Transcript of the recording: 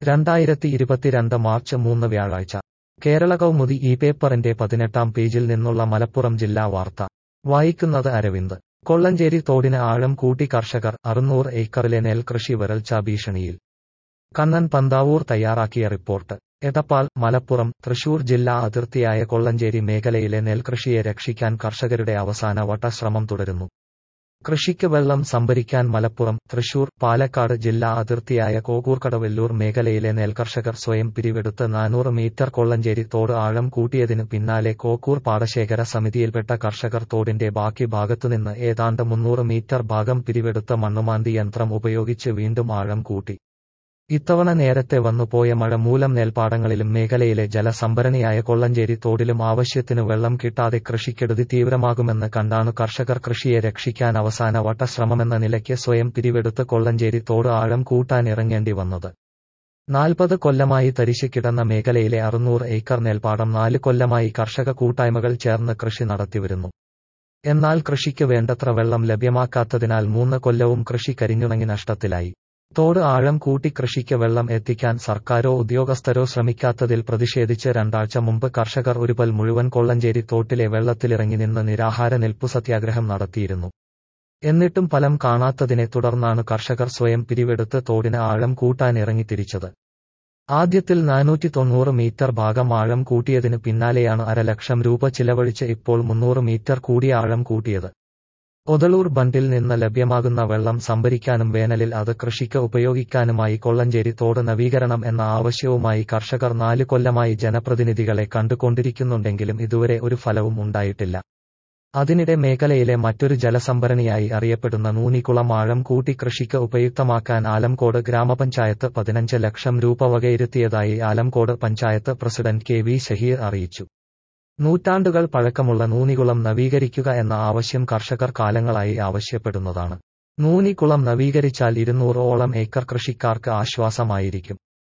രണ്ടായിരത്തി ഇരുപത്തിരണ്ട് മാർച്ച് മൂന്ന് വ്യാഴാഴ്ച കേരള കൗമുദി ഈ പേപ്പറിന്റെ പതിനെട്ടാം പേജിൽ നിന്നുള്ള മലപ്പുറം ജില്ലാ വാർത്ത വായിക്കുന്നത് അരവിന്ദ് കൊള്ളഞ്ചേരി തോടിന് ആഴം കൂട്ടി കർഷകർ അറുന്നൂറ് ഏക്കറിലെ നെൽകൃഷി വരൾച്ചാ ഭീഷണിയിൽ കണ്ണൻ പന്താവൂർ തയ്യാറാക്കിയ റിപ്പോർട്ട് എടപ്പാൾ മലപ്പുറം തൃശൂർ ജില്ലാ അതിർത്തിയായ കൊള്ളഞ്ചേരി മേഖലയിലെ നെൽകൃഷിയെ രക്ഷിക്കാൻ കർഷകരുടെ അവസാന വട്ട ശ്രമം തുടരുന്നു കൃഷിക്ക് വെള്ളം സംഭരിക്കാൻ മലപ്പുറം തൃശൂർ പാലക്കാട് ജില്ലാ അതിർത്തിയായ കോകൂർക്കടവെല്ലൂർ മേഖലയിലെ നെൽകർഷകർ സ്വയം പിരിവെടുത്ത് നാനൂറ് മീറ്റർ കൊള്ളഞ്ചേരി തോട് ആഴം കൂട്ടിയതിനു പിന്നാലെ കോക്കൂർ പാടശേഖര സമിതിയിൽപ്പെട്ട കർഷകർ തോടിന്റെ ബാക്കി ഭാഗത്തുനിന്ന് ഏതാണ്ട് മുന്നൂറ് മീറ്റർ ഭാഗം പിരിവെടുത്ത മണ്ണുമാന്തി യന്ത്രം ഉപയോഗിച്ച് വീണ്ടും ആഴം കൂട്ടി ഇത്തവണ നേരത്തെ വന്നുപോയ മഴ മൂലം നെൽപ്പാടങ്ങളിലും മേഖലയിലെ ജലസംഭരണിയായ കൊള്ളഞ്ചേരി തോടിലും ആവശ്യത്തിനു വെള്ളം കിട്ടാതെ കൃഷിക്കെടുതി തീവ്രമാകുമെന്ന് കണ്ടാണു കർഷകർ കൃഷിയെ രക്ഷിക്കാൻ അവസാന വട്ട ശ്രമമെന്ന നിലയ്ക്ക് സ്വയം പിരിവെടുത്ത് കൊള്ളഞ്ചേരി തോട് ആഴം കൂട്ടാൻ ഇറങ്ങേണ്ടി വന്നത് നാൽപ്പത് കൊല്ലമായി തരിശ് കിടന്ന മേഖലയിലെ അറുന്നൂറ് ഏക്കർ നെൽപ്പാടം നാല് കൊല്ലമായി കർഷക കൂട്ടായ്മകൾ ചേർന്ന് കൃഷി നടത്തിവരുന്നു എന്നാൽ കൃഷിക്ക് വേണ്ടത്ര വെള്ളം ലഭ്യമാക്കാത്തതിനാൽ മൂന്ന് കൊല്ലവും കൃഷി കരിഞ്ഞുണങ്ങി നഷ്ടത്തിലായി തോട് ആഴം കൂട്ടി കൃഷിക്ക് വെള്ളം എത്തിക്കാൻ സർക്കാരോ ഉദ്യോഗസ്ഥരോ ശ്രമിക്കാത്തതിൽ പ്രതിഷേധിച്ച് രണ്ടാഴ്ച മുമ്പ് കർഷകർ ഒരുപൽ മുഴുവൻ കൊള്ളഞ്ചേരി തോട്ടിലെ വെള്ളത്തിലിറങ്ങി നിന്ന് നിരാഹാര നിൽപ്പു സത്യാഗ്രഹം നടത്തിയിരുന്നു എന്നിട്ടും ഫലം കാണാത്തതിനെ തുടർന്നാണ് കർഷകർ സ്വയം പിരിവെടുത്ത് തോടിന് ആഴം കൂട്ടാൻ ഇറങ്ങി തിരിച്ചത് ആദ്യത്തിൽ നാനൂറ്റി തൊണ്ണൂറ് മീറ്റർ ഭാഗം ആഴം കൂട്ടിയതിനു പിന്നാലെയാണ് അരലക്ഷം രൂപ ചിലവഴിച്ച് ഇപ്പോൾ മുന്നൂറ് മീറ്റർ കൂടി ആഴം കൂട്ടിയത് ഒതളൂർ ബണ്ടിൽ നിന്ന് ലഭ്യമാകുന്ന വെള്ളം സംഭരിക്കാനും വേനലിൽ അത് കൃഷിക്ക് ഉപയോഗിക്കാനുമായി കൊള്ളഞ്ചേരി തോട് നവീകരണം എന്ന ആവശ്യവുമായി കർഷകർ നാല് കൊല്ലമായി ജനപ്രതിനിധികളെ കണ്ടുകൊണ്ടിരിക്കുന്നുണ്ടെങ്കിലും ഇതുവരെ ഒരു ഫലവും ഉണ്ടായിട്ടില്ല അതിനിടെ മേഖലയിലെ മറ്റൊരു ജലസംഭരണിയായി അറിയപ്പെടുന്ന നൂനിക്കുളം ആഴം കൂട്ടി കൃഷിക്ക് ഉപയുക്തമാക്കാൻ ആലംകോട് ഗ്രാമപഞ്ചായത്ത് പതിനഞ്ച് ലക്ഷം രൂപ വകയിരുത്തിയതായി Alamcode panchayat president K V Shaheer അറിയിച്ചു നൂറ്റാണ്ടുകൾ പഴക്കമുള്ള നൂനികുളം നവീകരിക്കുക എന്ന ആവശ്യം കർഷകർ കാലങ്ങളായി ആവശ്യപ്പെടുന്നതാണ് നൂനിക്കുളം നവീകരിച്ചാൽ ഇരുന്നൂറോളം ഏക്കർ കൃഷിക്കാർക്ക് ആശ്വാസമായിരിക്കും